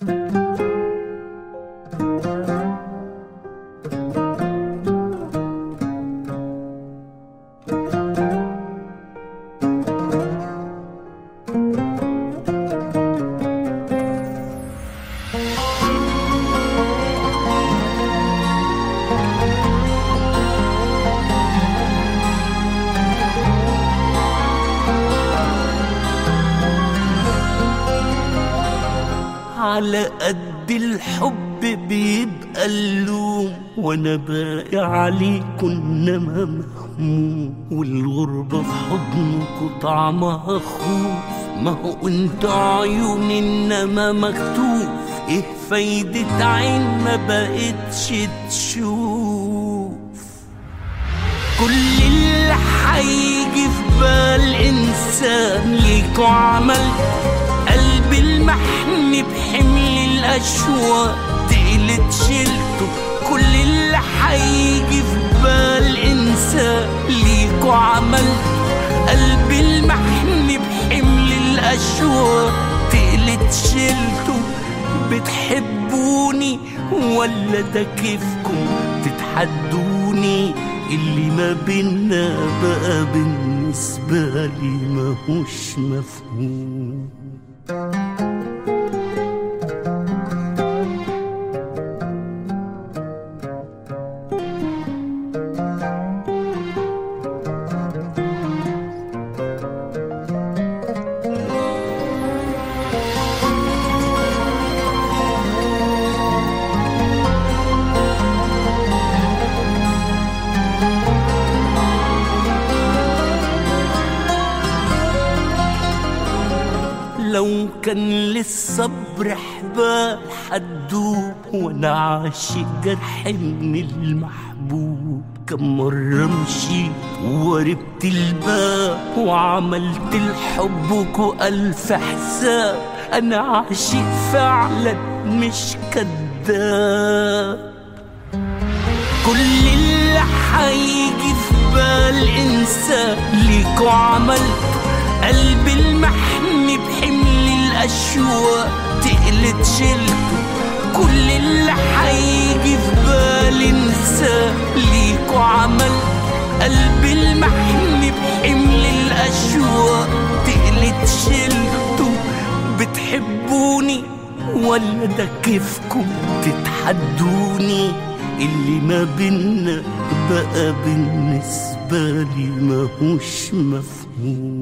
على قد الحب بيبقى اللوم وانا باقي عليه كنا مهموم والغربة في حضنكوا طعمها خوف ما هو انت عيون انما مكتوب ايه فايدة عين ما بقتش تشوف كل اللي هيجي في بال انسان ليكوا عمل قلب المحن بحمل الاشواق تقلت شلته كل اللي هيجي في بال انسان ليكوا عمل قلب المحن بحمل الاشواق تقلت شلته بتحبوني ولا ده كيفكم تتحدوني اللي ما بينا بقى بالنسبة لي ماهوش مفهوم لو كان للصبر حبال حدوب وانا عاشق جرح من المحبوب كم مرة مشيت وقربت الباب وعملت الحب ألف حساب أنا عاشق فعلا مش كداب كل اللي هيجي في بال انسان ليكوا عملته قلب المحن بحمل الاشواق تقلت شلته كل اللي هيجي في بال انسان ليكوا عملته قلب المحن بحمل الاشواق تقلت شلته بتحبوني ولا ده كيفكم تتحدوني اللي ما بينا بقى بالنسبة لي ماهوش مفهوم